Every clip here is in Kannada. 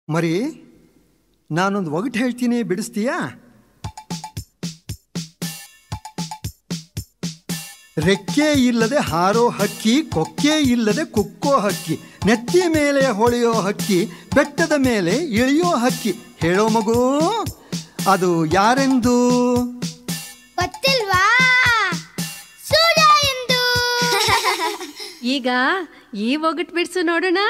ಮರಿ ನಾನೊಂದು ಒಗಟು ಹೇಳ್ತೀನಿ ಬಿಡಿಸ್ತೀಯಾ ರೆಕ್ಕೆ ಇಲ್ಲದೆ ಹಾರೋ ಹಕ್ಕಿ ಕೊಕ್ಕೆ ಇಲ್ಲದೆ ಕುಕ್ಕೋ ಹಕ್ಕಿ ನೆತ್ತಿ ಮೇಲೆ ಹೊಳೆಯೋ ಹಕ್ಕಿ ಬೆಟ್ಟದ ಮೇಲೆ ಇಳಿಯೋ ಹಕ್ಕಿ ಹೇಳೋ ಮಗು ಅದು ಯಾರೆಂದು ಗೊತ್ತಿಲ್ವಾ ಸೂರ್ಯ ಎಂದು ಈಗ ಈ ಒಗಟ್ ಬಿಡ್ಸು ನೋಡೋಣ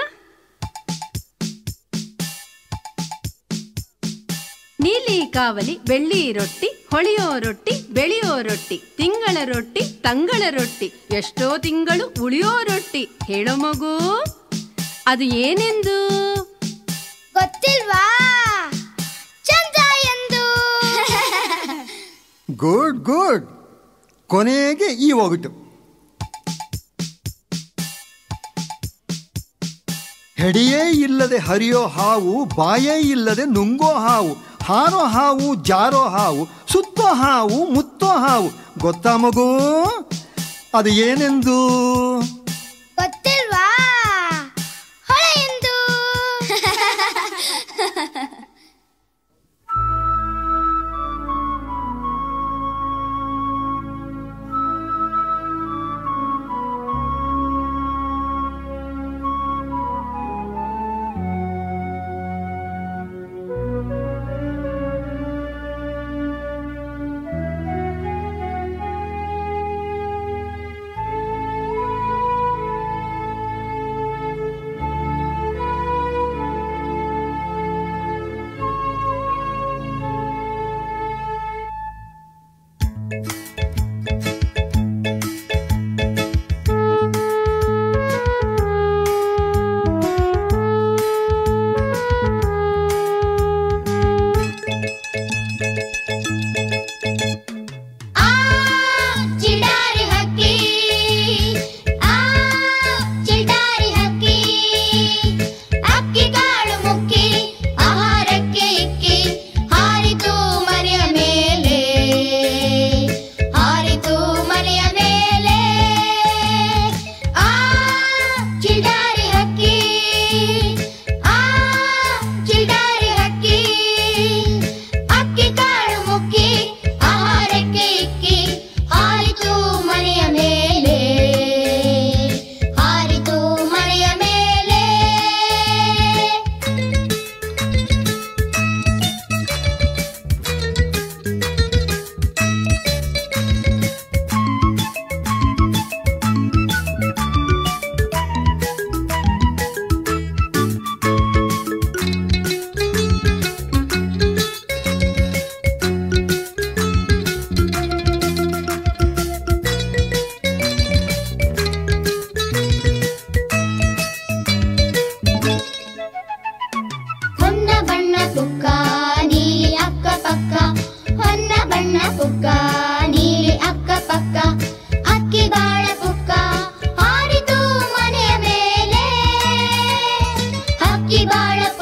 ನೀಲಿ ಕಾವಲಿ ಬೆಳ್ಳಿ ರೊಟ್ಟಿ ಹೊಳೆಯೋ ರೊಟ್ಟಿ ಬೆಳೆಯೋ ರೊಟ್ಟಿ ತಿಂಗಳ ರೊಟ್ಟಿ ತಂಗಳ ರೊಟ್ಟಿ ಎಷ್ಟೋ ತಿಂಗಳು ಉಳಿಯೋ ರೊಟ್ಟಿ ಹೇಳೋ ಮಗು ಅದು ಏನೆಂದು ಗೊತ್ತಿಲ್ವಾ ಚಂದ್ರ ಎಂದು ಗುಡ್ ಗುಡ್ ಕೊನೆಗೆ ಈ ಒಗಟು ಹೆಡಿಯೇ ಇಲ್ಲದೆ ಹರಿಯೋ ಹಾವು ಬಾಯೇ ಇಲ್ಲದೆ ನುಂಗೋ ಹಾವು ಹಾರೋ ಹಾವು ಜಾರೋ ಹಾವು ಸುತ್ತೋ ಹಾವು ಮುತ್ತೋ ಹಾವು ಗೊತ್ತಾ ಮಗು ಅದು ಏನೆಂದು ಗೊತ್ತಿಲ್ವಾ ಹೊಳೆ ಎಂದು ಆ ಚಿಡಾರಿ ಹಕ್ಕಿ ಆ ಚಿಡಾರಿ ಹಕ್ಕಿ ಅಕ್ಕಿ ಕಾಳು ಮುಕ್ಕಿ ಆಹಾರಕ್ಕೆ ಇಕ್ಕಿ ಹಾರಿತು ಮನೆಯ ಮೇಲೆ ಹಾರಿತು ಮನೆಯ ಮೇಲೆ ಆ ಚಿಡಾರಿ ಹಕ್ಕಿ ಆ ಚಿಡಾರಿ ಹಕ್ಕಿ ಅಕ್ಕಿ ಕಾಳು ಮುಕ್ಕಿ ಆಹಾರಕ್ಕೆ ಇಕ್ಕಿ ಹಾರಿತು ಮನೆಯ ಮೇಲೆ ಹಾರಿತು ಮನೆಯ ಮೇಲೆ ಹೊನ್ನ ಬಣ್ಣ ಕುಕ್ಕ ನೀಲಿ ಅಕ್ಕ ಪಕ್ಕ ಹೊನ್ನ ಬಣ್ಣ ಕುಕ್ಕ ನೀಲಿ ಅಕ್ಕ ಪಕ್ಕ ಅಕ್ಕಿ ಬಾಳ ಕುಕ್ಕ ಹಾರಿತು ಮನೆಯ ಮೇಲೆ ಅಕ್ಕಿ ಬಾಳ